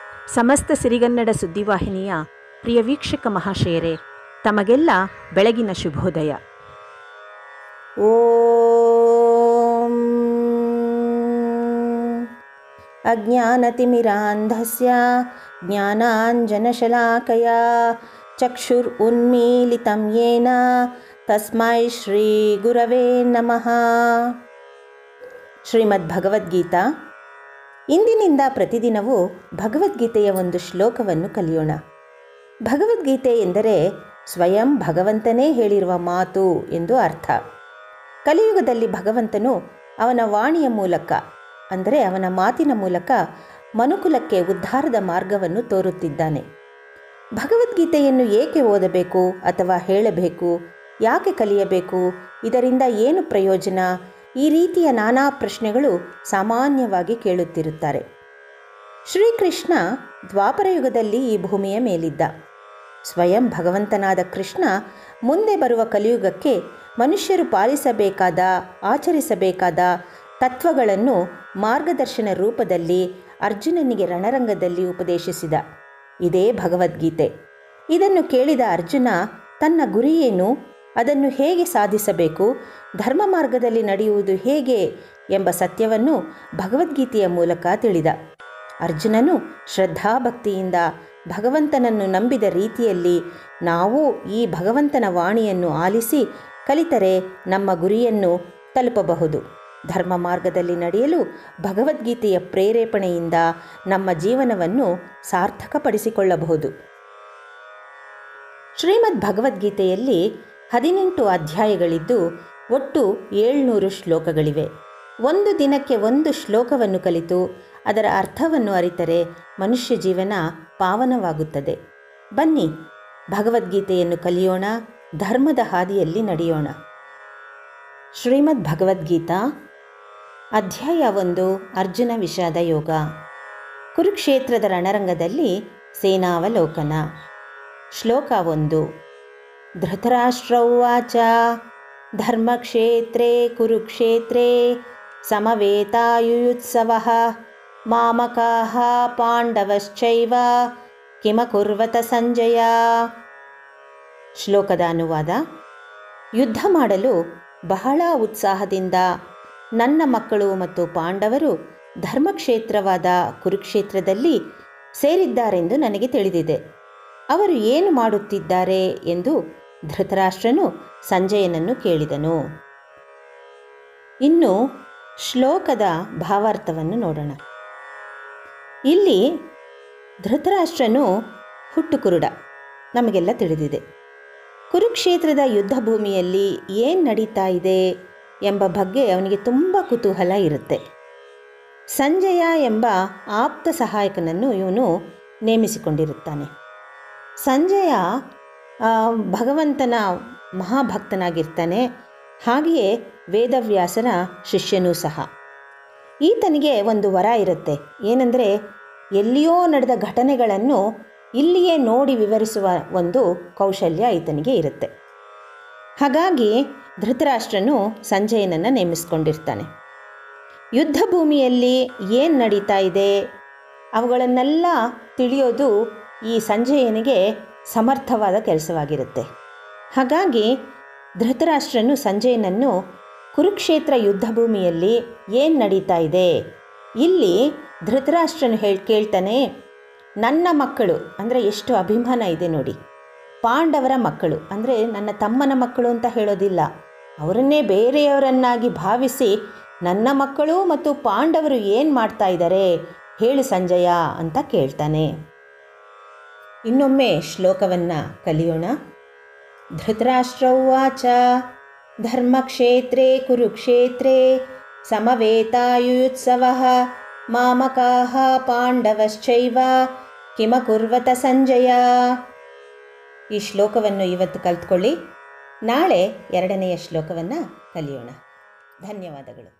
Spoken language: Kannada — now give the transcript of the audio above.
ಸಮಸ್ತ ಸಿರಿಗನ್ನಡ ಸುದ್ದಿವಾಹಿನಿಯ ಪ್ರಿಯ ವೀಕ್ಷಕ ಮಹಾಶಯರೇ ತಮಗೆಲ್ಲ ಬೆಳಗಿನ ಶುಭೋದಯ ಓಂ ಅಜ್ಞಾನತಿಮಿರಾಂಧಸ್ಯ ಜ್ಞಾನಾಂಜನಶಲಾಕಯ ಚಕ್ಷುರ್ ಉನ್ಮೀಲಿತಂ ಯೇನ ತಸ್ಮೈ ಶ್ರೀ ಗುರವೇ ನಮಃ ಶ್ರೀಮದ್ ಭಗವದ್ಗೀತಾ ಇಂದಿನಿಂದ ಪ್ರತಿದಿನವೂ ಭಗವದ್ಗೀತೆಯ ಒಂದು ಶ್ಲೋಕವನ್ನು ಕಲಿಯೋಣ ಭಗವದ್ಗೀತೆ ಎಂದರೆ ಸ್ವಯಂ ಭಗವಂತನೇ ಹೇಳಿರುವ ಮಾತು ಎಂದು ಅರ್ಥ ಕಲಿಯುಗದಲ್ಲಿ ಭಗವಂತನು ಅವನ ವಾಣಿಯ ಮೂಲಕ ಅಂದರೆ ಅವನ ಮಾತಿನ ಮೂಲಕ ಮನುಕುಲಕ್ಕೆ ಉದ್ಧಾರದ ಮಾರ್ಗವನ್ನು ತೋರುತ್ತಿದ್ದಾನೆ ಭಗವದ್ಗೀತೆಯನ್ನು ಏಕೆ ಓದಬೇಕು ಅಥವಾ ಹೇಳಬೇಕು ಯಾಕೆ ಕಲಿಯಬೇಕು ಇದರಿಂದ ಏನು ಪ್ರಯೋಜನ ಈ ರೀತಿಯ ನಾನಾ ಪ್ರಶ್ನೆಗಳು ಸಾಮಾನ್ಯವಾಗಿ ಕೇಳುತ್ತಿರುತ್ತಾರೆ ಶ್ರೀಕೃಷ್ಣ ದ್ವಾಪರಯುಗದಲ್ಲಿ ಈ ಭೂಮಿಯ ಮೇಲಿದ್ದ ಸ್ವಯಂ ಭಗವಂತನಾದ ಕೃಷ್ಣ ಮುಂದೆ ಬರುವ ಕಲಿಯುಗಕ್ಕೆ ಮನುಷ್ಯರು ಪಾಲಿಸಬೇಕಾದ ಆಚರಿಸಬೇಕಾದ ತತ್ವಗಳನ್ನು ಮಾರ್ಗದರ್ಶನ ರೂಪದಲ್ಲಿ ಅರ್ಜುನನಿಗೆ ರಣರಂಗದಲ್ಲಿ ಉಪದೇಶಿಸಿದ ಇದೇ ಭಗವದ್ಗೀತೆ ಇದನ್ನು ಕೇಳಿದ ಅರ್ಜುನ ತನ್ನ ಗುರಿಯೇನು ಅದನ್ನು ಹೇಗೆ ಸಾಧಿಸಬೇಕು ಧರ್ಮ ಮಾರ್ಗದಲ್ಲಿ ನಡೆಯುವುದು ಹೇಗೆ ಎಂಬ ಸತ್ಯವನ್ನು ಭಗವದ್ಗೀತೆಯ ಮೂಲಕ ತಿಳಿದ ಅರ್ಜುನನು ಶ್ರದ್ಧಾಭಕ್ತಿಯಿಂದ ಭಗವಂತನನ್ನು ನಂಬಿದ ರೀತಿಯಲ್ಲಿ ನಾವು ಈ ಭಗವಂತನ ವಾಣಿಯನ್ನು ಆಲಿಸಿ ಕಲಿತರೆ ನಮ್ಮ ಗುರಿಯನ್ನು ತಲುಪಬಹುದು ಧರ್ಮ ಮಾರ್ಗದಲ್ಲಿ ನಡೆಯಲು ಭಗವದ್ಗೀತೆಯ ಪ್ರೇರೇಪಣೆಯಿಂದ ನಮ್ಮ ಜೀವನವನ್ನು ಸಾರ್ಥಕಪಡಿಸಿಕೊಳ್ಳಬಹುದು ಶ್ರೀಮದ್ ಭಗವದ್ಗೀತೆಯಲ್ಲಿ ಹದಿನೆಂಟು ಅಧ್ಯಾಯಗಳಿದ್ದು ಒಟ್ಟು ಏಳ್ನೂರು ಶ್ಲೋಕಗಳಿವೆ ಒಂದು ದಿನಕ್ಕೆ ಒಂದು ಶ್ಲೋಕವನ್ನು ಕಲಿತು ಅದರ ಅರ್ಥವನ್ನು ಅರಿತರೆ ಮನುಷ್ಯ ಜೀವನ ಪಾವನವಾಗುತ್ತದೆ ಬನ್ನಿ ಭಗವದ್ಗೀತೆಯನ್ನು ಕಲಿಯೋಣ ಧರ್ಮದ ಹಾದಿಯಲ್ಲಿ ನಡೆಯೋಣ ಶ್ರೀಮದ್ ಭಗವದ್ಗೀತಾ ಅಧ್ಯಾಯ ಒಂದು ಅರ್ಜುನ ವಿಷಾದ ಯೋಗ ಕುರುಕ್ಷೇತ್ರದ ರಣರಂಗದಲ್ಲಿ ಸೇನಾವಲೋಕನ ಶ್ಲೋಕ ಒಂದು ಧೃತರಾಷ್ಟ್ರೌವಾಚ ಧರ್ಮಕ್ಷೇತ್ರೇ ಕುರುಕ್ಷೇತ್ರೇ ಸಮವೇತಾಯುಯುತ್ಸವ ಮಾಮಕಾಹ ಪಾಂಡವಶ್ಚೈವ ಕಿಮಕುರ್ವತ ಸಂಜಯ ಶ್ಲೋಕದ ಅನುವಾದ ಯುದ್ಧ ಮಾಡಲು ಬಹಳ ಉತ್ಸಾಹದಿಂದ ನನ್ನ ಮಕ್ಕಳು ಮತ್ತು ಪಾಂಡವರು ಧರ್ಮಕ್ಷೇತ್ರವಾದ ಕುರುಕ್ಷೇತ್ರದಲ್ಲಿ ಸೇರಿದ್ದಾರೆಂದು ನನಗೆ ತಿಳಿದಿದೆ ಅವರು ಏನು ಮಾಡುತ್ತಿದ್ದಾರೆ ಎಂದು ಧೃತರಾಷ್ಟ್ರನು ಸಂಜಯನನ್ನು ಕೇಳಿದನು ಇನ್ನು ಶ್ಲೋಕದ ಭಾವಾರ್ಥವನ್ನು ನೋಡೋಣ ಇಲ್ಲಿ ಧೃತರಾಷ್ಟ್ರನು ಹುಟ್ಟು ಕುರುಡ ನಮಗೆಲ್ಲ ತಿಳಿದಿದೆ ಕುರುಕ್ಷೇತ್ರದ ಯುದ್ಧ ಭೂಮಿಯಲ್ಲಿ ಏನು ನಡೀತಾ ಇದೆ ಎಂಬ ಬಗ್ಗೆ ಅವನಿಗೆ ತುಂಬ ಕುತೂಹಲ ಇರುತ್ತೆ ಸಂಜಯ ಎಂಬ ಆಪ್ತ ಸಹಾಯಕನನ್ನು ಇವನು ನೇಮಿಸಿಕೊಂಡಿರುತ್ತಾನೆ ಸಂಜಯ ಭಗವಂತನ ಮಹಾಭಕ್ತನಾಗಿರ್ತಾನೆ ಹಾಗೆಯೇ ವೇದವ್ಯಾಸನ ಶಿಷ್ಯನೂ ಸಹ ಈತನಿಗೆ ಒಂದು ವರ ಇರುತ್ತೆ ಏನಂದರೆ ಎಲ್ಲಿಯೋ ನಡೆದ ಘಟನೆಗಳನ್ನು ಇಲ್ಲಿಯೇ ನೋಡಿ ವಿವರಿಸುವ ಒಂದು ಕೌಶಲ್ಯ ಈತನಿಗೆ ಇರುತ್ತೆ ಹಾಗಾಗಿ ಧೃತರಾಷ್ಟ್ರನು ಸಂಜಯನನ್ನು ನೇಮಿಸ್ಕೊಂಡಿರ್ತಾನೆ ಯುದ್ಧ ಭೂಮಿಯಲ್ಲಿ ಏನು ನಡೀತಾ ಇದೆ ಅವುಗಳನ್ನೆಲ್ಲ ತಿಳಿಯೋದು ಈ ಸಂಜಯನಿಗೆ ಸಮರ್ಥವಾದ ಕೆಲಸವಾಗಿರುತ್ತೆ ಹಾಗಾಗಿ ಧೃತರಾಷ್ಟ್ರನು ಸಂಜಯನನ್ನು ಕುರುಕ್ಷೇತ್ರ ಯುದ್ಧ ಭೂಮಿಯಲ್ಲಿ ಏನು ನಡೀತಾ ಇದೆ ಇಲ್ಲಿ ಧೃತರಾಷ್ಟ್ರನು ಹೇಳಿ ಕೇಳ್ತಾನೆ ನನ್ನ ಮಕ್ಕಳು ಅಂದರೆ ಎಷ್ಟು ಅಭಿಮಾನ ಇದೆ ನೋಡಿ ಪಾಂಡವರ ಮಕ್ಕಳು ಅಂದರೆ ನನ್ನ ತಮ್ಮನ ಮಕ್ಕಳು ಅಂತ ಹೇಳೋದಿಲ್ಲ ಅವರನ್ನೇ ಬೇರೆಯವರನ್ನಾಗಿ ಭಾವಿಸಿ ನನ್ನ ಮಕ್ಕಳು ಮತ್ತು ಪಾಂಡವರು ಏನು ಮಾಡ್ತಾ ಇದ್ದಾರೆ ಹೇಳು ಸಂಜಯ ಅಂತ ಕೇಳ್ತಾನೆ ಇನ್ನೊಮ್ಮೆ ಶ್ಲೋಕವನ್ನು ಕಲಿಯೋಣ ಧೃತರಾಷ್ಟ್ರೌವಾಚ ಧರ್ಮಕ್ಷೇತ್ರೇ ಕುರುಕ್ಷೇತ್ರೇ ಸಮವೇತಾಯುತ್ಸವ ಮಾಮಕಾಹ ಪಾಂಡವಶ್ಚೈವ ಕಿಮಕುರ್ವತ ಸಂಜಯ ಈ ಶ್ಲೋಕವನ್ನು ಇವತ್ತು ಕಲ್ತ್ಕೊಳ್ಳಿ ನಾಳೆ ಎರಡನೆಯ ಶ್ಲೋಕವನ್ನು ಕಲಿಯೋಣ ಧನ್ಯವಾದಗಳು